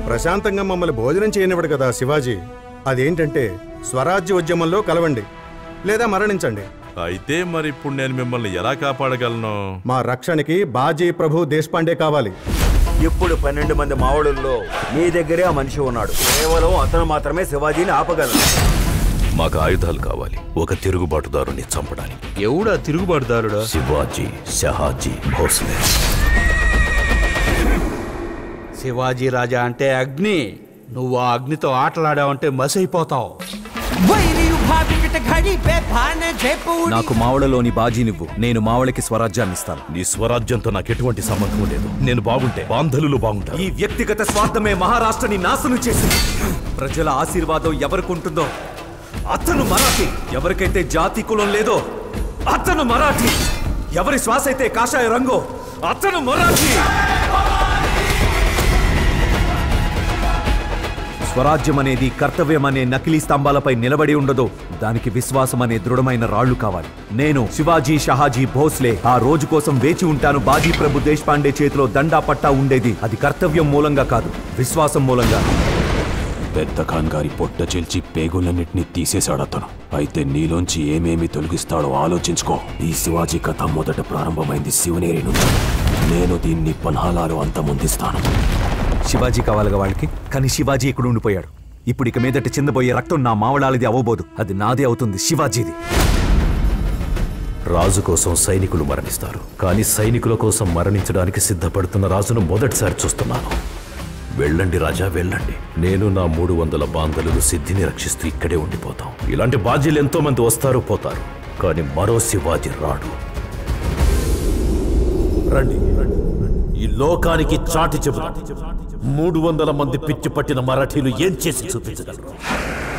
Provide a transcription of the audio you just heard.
ప్రశాంతంగా మమ్మల్ని భోజనం చేయనివ్వడు కదా శివాజీ అదేంటంటే స్వరాజ్య ఉద్యమంలో కలవండి లేదా మరణించండి అయితే మరి ఇప్పుడు నేను మిమ్మల్ని ఎలా కాపాడగలను మా రక్షణకి బాజీ ప్రభు దేశపాండే కావాలి ఇప్పుడు పన్నెండు మంది మావడుల్లో మీ దగ్గరే ఆ మనిషి ఉన్నాడు కేవలం అతను మాత్రమే శివాజీని ఆపగలడు మాకు ఆయుధాలు కావాలి ఒక తిరుగుబాటుదారుని చంపడానికి ఎవడా తిరుగుబాటుదారుడా శివాజీ షహాజీ భోస్లే శివాజీ రాజా అంటే అగ్ని నువ్వు ఆ అగ్నితో ఆటలాడావంటే మసైపోతావు నాకు మావళలోని బాజీనివ్వు నేను మావళకి స్వరాజ్యాన్ని ఇస్తాను నీ స్వరాజ్యంతో నాకు ఎటువంటి సంబంధం లేదు నేను బాగుంటే బాంధలులు బాగుంటారు ఈ వ్యక్తిగత స్వార్థమే మహారాష్ట్రని నాశనం చేసింది ప్రజల ఆశీర్వాదం ఎవరికుంటుందో అతను మరాఠీ ఎవరికైతే జాతి కులం లేదో అతను మరాఠీ ఎవరి శ్వాస అయితే కాషాయ రంగో అతను మరాఠీ స్వరాజ్యం అనేది కర్తవ్యం అనే నకిలీ స్తంభాలపై నిలబడి ఉండదు దానికి విశ్వాసం అనే దృఢమైన రాళ్లు కావాలి నేను శివాజీ షహాజీ భోస్లే ఆ రోజు కోసం వేచి ఉంటాను బాజీ ప్రభు దేశపాండే చేతిలో దండా పట్టా ఉండేది అది కర్తవ్యం మూలంగా కాదు విశ్వాసం మూలంగా పెద్ద ఖాన్ గారి పొట్ట చెల్చి పేగులన్నిటినీ తీసేశాడు అతను అయితే నీలోంచి ఏమేమి తొలగిస్తాడో ఆలోచించుకో ఈ శివాజీ కథ మొదట ప్రారంభమైంది శివనేరి నుంచి నేను దీన్ని పన్హాలాలు అంతమొందిస్తాను శివాజీ కావాలిగా వాళ్ళకి కానీ శివాజీ ఇక్కడ ఉండిపోయాడు ఇప్పుడు ఇక మీదట చిందబోయే రక్తం నా మావళాలది అవ్వబోదు అది నాదే అవుతుంది శివాజీది రాజు కోసం సైనికులు మరణిస్తారు కానీ సైనికుల కోసం మరణించడానికి సిద్ధపడుతున్న రాజును మొదటిసారి చూస్తున్నాను వెళ్ళండి రాజా వెళ్ళండి నేను నా మూడు వందల బాంధలు సిద్ధిని రక్షిస్తూ ఇక్కడే ఉండిపోతాం ఇలాంటి బాధ్యులు ఎంతో మంది వస్తారు పోతారు కానీ మరో శివాజీ రాడు రండి ఈ లోకానికి చాటి చెబుతాం మూడు వందల మంది పిచ్చి పట్టిన మరాఠీలు ఏం చేసి చూపించగలరు